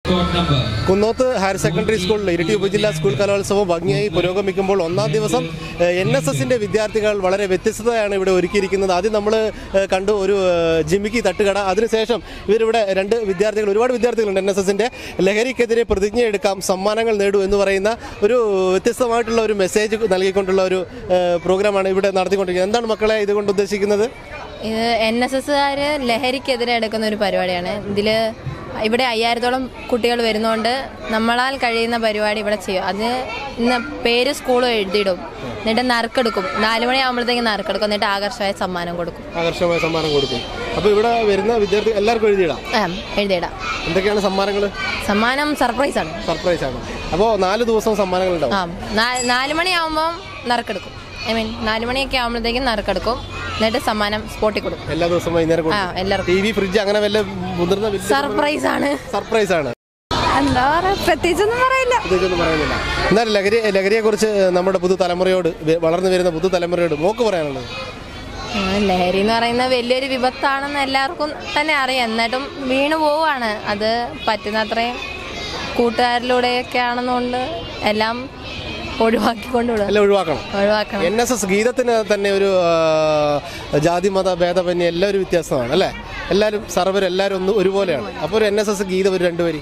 Court number. Kunnoth higher secondary സ്കൂളിൽ ഇരിട്ടി ഉപജില്ലാ school കലോത്സവം ഭംഗിയായി പുരോഗമിക്കുമ്പോൾ ഒന്നാം ദിവസം എൻ എസ് എസിൻ്റെ വിദ്യാർത്ഥികൾ വളരെ വ്യത്യസ്തതയാണ് ഇവിടെ ഒരുക്കിയിരിക്കുന്നത് ആദ്യം നമ്മൾ കണ്ടു ഒരു ഏഹ്, ജിമ്മിക്ക് തട്ടുകട അതിനുശേഷം ഇവരിവിടെ രണ്ട് വിദ്യാർത്ഥികൾ ഒരുപാട് വിദ്യാർത്ഥികളുണ്ട് എൻ എസ് എസിൻ്റെ ലഹരിക്കെതിരെ പ്രതിജ്ഞ എടുക്കാം സമ്മാനങ്ങൾ നേടൂ എന്ന് പറയുന്ന ഒരു വ്യത്യസ്തമായിട്ടുള്ള ഒരു മെസ്സേജ് നൽകിക്കൊണ്ടുള്ള ഒരു ഏഹ്, പ്രോഗ്രാമാണ് ഇവിടെ നടത്തിക്കൊണ്ടിരിക്കുന്നത് എന്താണ് മക്കളെ ഇതുകൊണ്ട് ഉദ്ദേശിക്കുന്നത് ഇത് എൻ എസ് എസ്സുകാർ ലഹരിക്കെതിരെ എടുക്കുന്ന ഒരു പരിപാടിയാണ് ഇതിൽ ഇവിടെ അയ്യായിരത്തോളം കുട്ടികൾ വരുന്നതുകൊണ്ട് നമ്മളാൽ കഴിയുന്ന പരിപാടി ഇവിടെ ചെയ്യും അത് ഇന്ന് പേര് സ്കൂൾ എഴുതിയിടും എന്നിട്ട് നറുക്കെടുക്കും നാല് മണിയാകുമ്പോഴത്തേക്ക് നറുക്കെടുക്കും എന്നിട്ട് ആകർഷമായ സമ്മാനം കൊടുക്കും ആകർഷകമായ സമ്മാനം കൊടുക്കും അപ്പോൾ ഇവിടെ വരുന്ന വിദ്യാർത്ഥി എല്ലാവർക്കും എഴുതിയിടാം ആ എഴുതിയിടാം എന്തൊക്കെയാണ് സമ്മാനങ്ങൾ സമ്മാനം സർപ്രൈസാണ് സർപ്രൈസ് ആണ് അപ്പോൾ നാല് ദിവസം സമ്മാനങ്ങൾ ഉണ്ടാവും ആ നാ- നാല് മണിയാകുമ്പം നറുക്കെടുക്കും ഐ മീൻ നാല് മണിയൊക്കെ ആകുമ്പോഴത്തേക്കും നറുക്കെടുക്കും എന്നിട്ട് സമ്മാനം സ്പോട്ടിൽ കൊടുക്കും എല്ലാ ദിവസവും വൈകുന്നേരം ആ എല്ലാവർക്കും ടി വി ഫ്രിഡ്ജ് അങ്ങനെ വല്ല മുതിർന്ന സർപ്രൈസ് ആണ് സർപ്രൈസ് ആണ് എന്താ പറയാ പ്രത്യേകിച്ചൊന്നും പറയില്ല ഇതൊന്നും പറയുന്നില്ല എന്നാലും ലഹരി ലഹരിയെ കുറിച്ച് നമ്മുടെ പുതുതലമുറയോട് വെ- വളർന്നു വരുന്ന പുതുതലമുറയോട് മോക്ക് പറയാനുള്ളത് ആ, ലഹരി എന്ന് പറയുന്നത് വലിയൊരു വിപത്താണെന്ന് എല്ലാവർക്കും തന്നെ അറിയാം എന്നിട്ടും വീണു പോവാണ് അത് പറ്റുന്നത്രയും കൂട്ടുകാരിലൂടെയൊക്കെ ആണെന്നുകൊണ്ട് എല്ലാം ഒഴിവാക്കിക്കൊണ്ട് വിടുക എല്ലാം ഒഴിവാക്കണം ഒഴിവാക്കണം എൻ എസ് എസ് ഗീതത്തിന് തന്നെ ഒരു ആ, ജാതി മത ഭേദമന്യേ എല്ലാം ഒരു വ്യത്യാസമാണ് അല്ലേ എല്ലാവരും സർവർ എല്ലാവരും ഒന്ന് ഒരുപോലെയാണ് അപ്പോൾ ഒരു എൻ എസ് എസ് ഗീതം ഒരു രണ്ടുപേരി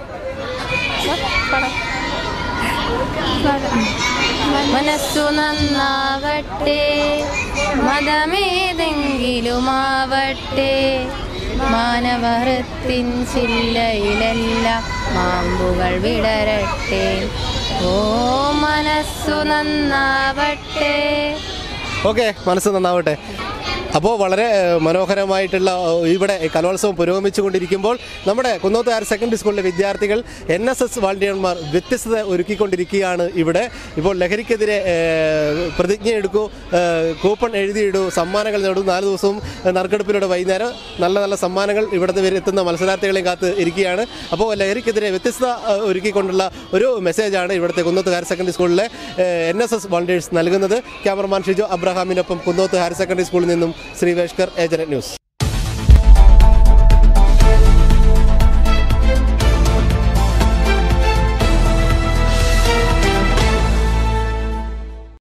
മനസ്സു നന്നാവട്ടെ മതമേതെങ്കിലുമാവട്ടെ മാനവഹൃത്തിൻ ചില്ലയിലെല്ലാം മാമ്പുകൾ വിടരട്ടെ ഓ മനസ്സു നന്നാവട്ടെ ഓക്കെ മനസ്സ് നന്നാവട്ടെ അപ്പോൾ വളരെ ഏഹ്, മനോഹരമായിട്ടുള്ള ഏഹ്, ഇവിടെ കലോത്സവം പുരോഗമിച്ചുകൊണ്ടിരിക്കുമ്പോൾ നമ്മുടെ കുന്നോത്ത് ഹയർ സെക്കൻഡറി സ്കൂളിലെ വിദ്യാർത്ഥികൾ എൻ എസ് എസ് വാളണ്ടിയർമാർ വ്യത്യസ്തത ഒരുക്കിക്കൊണ്ടിരിക്കുകയാണ് ഇവിടെ ഇപ്പോൾ ലഹരിക്കെതിരെ ഏഹ്, പ്രതിജ്ഞ എടുക്കൂ ഏഹ്, കൂപ്പൺ എഴുതിയിടൂ സമ്മാനങ്ങൾ നേടൂ നാല് ദിവസവും ഏഹ്, നറുക്കെടുപ്പിലൂടെ വൈകുന്നേരം നല്ല നല്ല സമ്മാനങ്ങൾ ഇവിടുത്തെ വരെ എത്തുന്ന മത്സരാർത്ഥികളെയും കാത്ത് ഇരിക്കുകയാണ് അപ്പോൾ ലഹരിക്കെതിരെ വ്യത്യസ്തത ഏഹ്, ഒരുക്കിക്കൊണ്ടുള്ള ഒരു മെസ്സേജാണ് ഇവിടുത്തെ കുന്നോത്ത് ഹയർ സെക്കൻഡറി സ്കൂളിലെ എൻ എസ് എസ് വോളണ്ടിയേഴ്സ് നൽകുന്നത് ക്യാമറമാൻ ഷിജോ അബ്രഹാമിനൊപ്പം കുന്നോത്ത് ഹയർ സെക്കൻഡറി സ്കൂളിൽ നിന്നും ശ്രീവേഷ്കർ ഏജന്റ് ന്യൂസ്